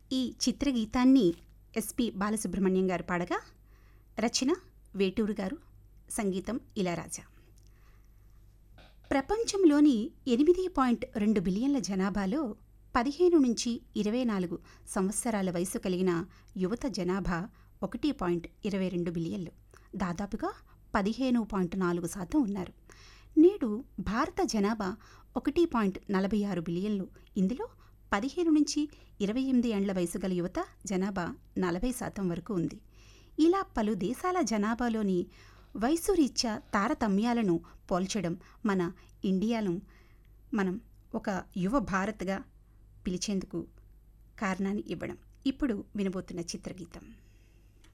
ఈ చిత్రగీతాన్ని ఎస్పి బాలసుబ్రహ్మణ్యం గారు పాడగా రచన వేటూరు గారు సంగీతం ఇళరాజా ప్రపంచంలోని ఎనిమిది పాయింట్ రెండు బిలియన్ల జనాభాలో పదిహేను నుంచి ఇరవై నాలుగు సంవత్సరాల వయసు కలిగిన యువత జనాభా ఒకటి పాయింట్ ఇరవై రెండు బిలియన్లు దాదాపుగా పదిహేను పాయింట్ నాలుగు శాతం ఉన్నారు నేడు భారత జనాభా ఒకటి పాయింట్ నలభై ఆరు బిలియన్లు ఇందులో పదిహేను నుంచి ఇరవై ఎనిమిది ఏండ్ల వయసు గల యువత జనాభా నలభై శాతం వరకు ఉంది ఇలా పలు దేశాల జనాభాలోని వయసు రీత్యా తారతమ్యాలను పోల్చడం మన ఇండియాను మనం ఒక యువ భారత్గా పిలిచేందుకు కారణాన్ని ఇవ్వడం ఇప్పుడు వినబోతున్న చిత్రగీతం